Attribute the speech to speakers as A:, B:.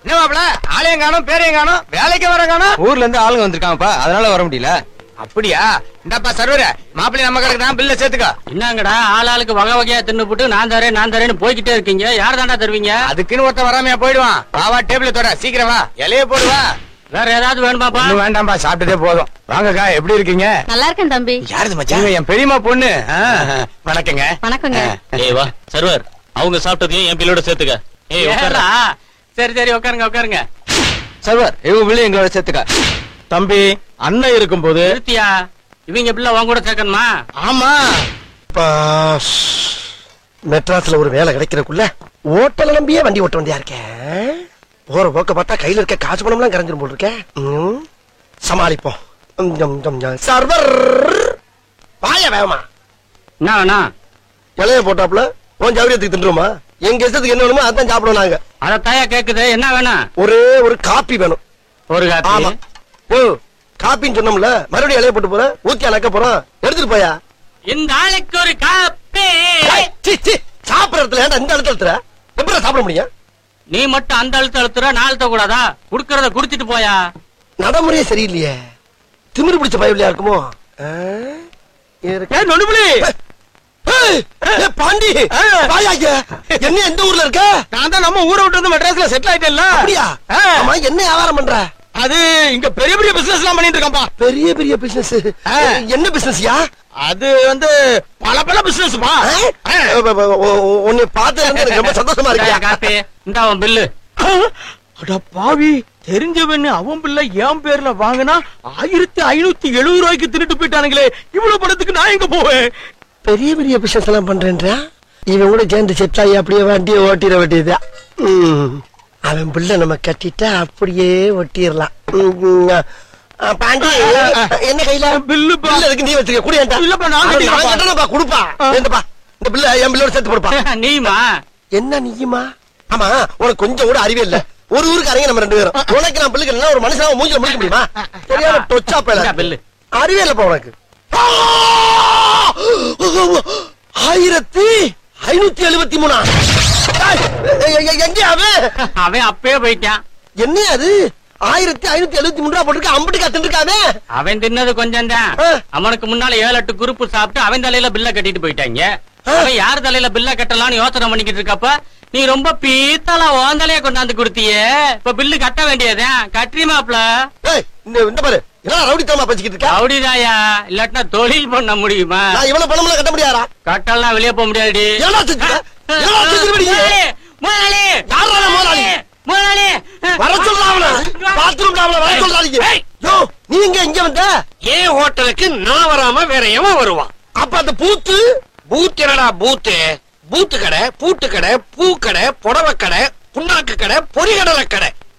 A: என்ன மாப்பிள ஆளையும் காணும் பேரையும் காணும் வேலைக்கு வர காணும்
B: ஊர்ல இருந்து ஆளுங்க வந்திருக்காங்கப்பா அதனால வர முடியல
A: அப்படியா இந்தாப்பா சர்வர மாப்பிள்ளை நம்ம கணக்கு தான் பில்ல சேர்த்துக்கோ
C: என்னங்கடா ஆள் ஆளுக்கு வகை வகையா தின்னுபுட்டு நான் தரேன் நான் தரேன்னு போய்கிட்டே இருக்கீங்க யார் தாண்டா தருவீங்க
A: அதுக்குன்னு ஒருத்தன் வராமையா போயிடுவான் வாவா டேபிள் தொட சீக்கிரம் வா இலைய போடுவா
C: வேற ஏதாவது வேணுமாப்பா
A: ஒண்ணும் வேண்டாம்பா சாப்பிட்டதே போதும் வாங்கக்கா எப்படி இருக்கீங்க
D: நல்லா இருக்கேன் தம்பி
A: யாருது மச்சான் இவங்க என் பெரியம்மா பொண்ணு ஆ, வணக்கங்க
D: வணக்கங்க
E: ஏய் வா சர்வர் அவங்க சாப்பிட்டதையும் என் பில்லோட சேர்த்துக்க ஏய் உட்கார்றா.
C: ஏறா? சரி சரி உட்காருங்க உட்காருங்க
B: சர்வர் இவங்க பிள்ளை எங்களோட சேர்த்துக்க
E: தம்பி அண்ணன் இருக்கும்போது
C: நிறுத்தியா இவங்க பிள்ளை உன் கூட சேர்க்கணுமா
A: ஆமா
F: மெட்ராஸ்ல ஒரு வேலை கிடைக்கிறக்குள்ள ஓட்டல நம்பியே வண்டி ஓட்ட வேண்டியா இருக்கேன் போற போக்க பார்த்தா கையில இருக்க காசு பணம்லாம் கரைஞ்சிரும் போல் இருக்கேன் ம், சமாளிப்போம் ம், ம், ம், ம். சர்வர் வாய வேகமா
C: என்ன வேணா
F: இலைய போட்டாப்புல உன் ஜவுரியத்துக்கு தின்றுமா எங்க இஷ்டத்துக்கு என்ன வேணுமோ அதான் சாப்பிடுவோம் நாங்க
C: அத தாயா கேக்குது என்ன வேணும்
F: ஒரே ஒரு காப்பி வேணும்
C: ஒரு
F: ஆமா
C: காப்பி
F: ஓ காப்பின்னு சொன்னோம்ல மறுபடியும் இலைய போட்டு போறேன் ஊத்தி அணக்க போறோம் எடுத்துட்டு போயா
C: இந்த ஆளுக்கு ஒரு காப்பி
F: ஏய், சீ, சீ, சாப்பிடுற இடத்துல ஏன்டா இந்த இடத்துல எடுத்துற எப்படி சாப்பிட முடியும்
C: நீ மட்டும் அந்த அழுத்த அழுத்துற நான் அழுத்த கூடாதா குடுக்கறத குடுத்துட்டு போயா
F: நடைமுறையே சரியில்லையே திமிரு பிடிச்ச பயவில்லையா இருக்குமோ ஆ? இருக்கு.
A: நொடுபுலி
F: ஏய், ஏய், பாண்டி வாயா இங்க. என்ன எந்த ஊர்ல இருக்க
A: நான் தான் நம்ம ஊரை விட்டு வந்து மெட்ராஸ்ல செட்டில் ஆயிட்டேன்ல
F: அப்படியா
A: ஆ.
F: ஆமா என்ன வியாபாரம் பண்ற
A: அது இங்க பெரிய பெரிய பிசினஸ் எல்லாம் பண்ணிட்டு இருக்கான்பா
F: பெரிய பெரிய பிசினஸ்
A: ஆ.
F: என்ன பிசினஸ்யா
A: அது வந்து பல பல பிசினஸ்பா
F: உன்னை பார்த்து எனக்கு ரொம்ப சந்தோஷமா
C: இந்தாயா
F: இருக்கியா
C: காப்பி இந்த அவன் பில்லு
A: அட பாவி தெரிஞ்சவன்னு அவன் பிள்ளை என் பேர்ல வாங்கினா ஆயிரத்தி ஐநூத்தி எழுபது ரூபாய்க்கு தின்னுட்டு போயிட்டானுங்களே இவ்வளவு பணத்துக்கு நான் எங்க போவேன்
F: பெரிய பெரிய பிசினஸ் எல்லாம் பண்றேன்றா இவன் கூட சேர்ந்து செட்டாயி அப்படியே வண்டியை ஓட்டிட வேண்டியதுதான் ம். அவன் பிள்ளை நம்ம கட்டிட்டா அப்படியே ஒட்டிடலாம் ம், ஆ, பாண்டி என்ன கையில
A: பில்லு பா.
F: பில்லு இருக்கு நீ வச்சுக்க குடியேன்டா
A: இல்லப்பா, நான்
F: நான்
A: கட்டிக்கிறேன்ப்பா.
F: கட்டணும்ப்பா கொடுப்பா என்னப்பா இந்த பிள்ளை என் பிள்ளோட சேர்த்து கொடுப்பா
C: நீமா
F: என்ன நீயுமா ஆமா உனக்கு கொஞ்சம் கூட அறிவே இல்ல ஒரு ஊருக்கு அரங்க நம்ம ரெண்டு பேரும் உனக்கு நான் பிள்ளைக்கு இல்லைன்னா ஒரு மனுஷனால மூஞ்சில முடிக்க முடியுமா தெரியாம தொச்சா
C: இந்தா
F: பேல
C: பில்லு
F: அறிவே இல்லப்பா உனக்கு ஆயிரத்தி ஐநூத்தி எழுபத்தி மூணா ஏய், எ- எ- எங்க அவன்
C: அவன் அப்பயே போயிட்டான்
F: என்ன அது ஆயிரத்தி ஐநூத்தி எழுபத்தி மூணு ரூபா போட்டுருக்க அம்பட்டு காத்துருக்காமே
C: அவன் தின்னது கொஞ்சம் தான்
F: ஆ.
C: அவனுக்கு முன்னால ஏழு எட்டு குரூப் சாப்பிட்டு அவன் தலையில பில்ல கட்டிட்டு போயிட்டாங்க அவன் யார் தலையில பில்ல கட்டலாம்னு யோசனை பண்ணிக்கிட்டு இருக்கப்ப நீ ரொம்ப பீத்தலா உன் தலைய கொண்டாந்து கொடுத்தியே இப்ப பில்லு கட்ட வேண்டியதுதான் கட்டுறியுமாப்ல
F: ஏய், இந்த இந்த பாரு என்ன ரவுடித்தனமா பேசிக்கிட்டு இருக்க
C: ரவுடிதாயா இல்லாட்டினா தொழில் பண்ண முடியுமா
F: நான் இவ்வளவு பணம்லாம் கட்ட முடியாதா
C: கட்டலாம் வெளியே போக முடியாதுடி
F: ஏடா செஞ்சுட்ட? ஏடா செஞ்சுட்ட நீ?
C: முதலாளி,
F: யார்ரா முதலாளி?
C: முதலாளி
F: வர சொல்றா அவன பாத்ரூம்ல அவன வர சொல்றாதீங்க யோ நீ எங்க இங்க வந்த
G: ஏன் ஹோட்டலுக்கு நான் வராம வேற எவன் வருவான்
F: அப்ப அந்த பூத்து
G: பூத் என்னடா பூத்து பூத்து கடை பூட்டு கடை பூ கடை புடவை கடை புண்ணாக்கு கடை பொரிகடலை கடை